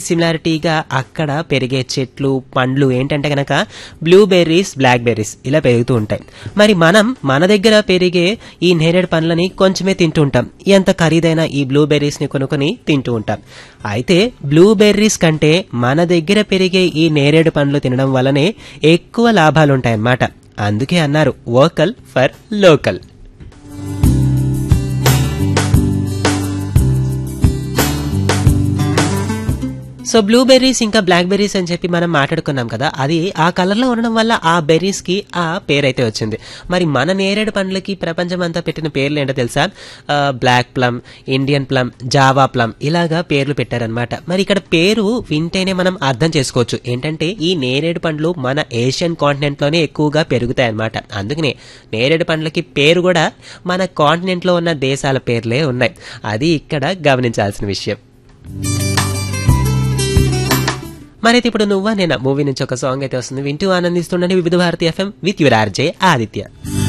సిమిలారిటీగా అక్కడ పెరిగే చెట్లు పండ్లు ఏంటంటే గనక బ్లూబెర్రీస్ బ్లాక్ బెర్రీస్ ఇలా పెరుగుతూ ఉంటాయి మరి మనం మన దగ్గర పెరిగే ఈ నేరేడు పండ్లని కొంచెమే తింటూ ఉంటాం ఎంత ఖరీదైన ఈ బ్లూబెర్రీస్ ని కొనుక్కొని తింటూ ఉంటాం అయితే బ్లూబెర్రీస్ కంటే మన దగ్గర పెరిగే ఈ నేరేడు పండ్లు తినడం వల్లనే ఎక్కువ లాభాలు ఉంటాయన్నమాట అందుకే అన్నారు vocal for local so blueberries ఇంకా బ్లాక్ బెర్రీస్ అని చెప్పి మనం మాట్లాడుకున్నాం కదా అది ఆ కలర్లో ఉండడం వల్ల ఆ బెర్రీస్ కి ఆ పేరైతే వచ్చింది మరి మన నేరేడు పండ్లకి ప్రపంచం అంతా పెట్టిన పేర్లు ఏంటో తెలుసా ఆ, black plum Indian plum Java plum ఇలాగా పేర్లు పెట్టారనమాట మరి ఇక్కడ పేరు వింటేనే మనం అర్థం చేసుకోవచ్చు ఏంటంటే ఈ నేరేడు పండ్లు మన ఏషియన్ కాంటినెంట్ లోనే ఎక్కువగా పెరుగుతాయి అన్నమాట అందుకనే నేరేడు పండ్లకి పేరు కూడా మన కాంటినెంట్ లో ఉన్న దేశాల పేర్లే ఉన్నాయి అది ఇక్కడ గమనించాల్సిన విషయం మరైతే ఇప్పుడు నువ్వా నేను మూవీ నుంచి ఒక సాంగ్ అయితే వస్తుంది వింటూ ఆనందిస్తుండండి Vividh Bharati FM with your RJ Aditya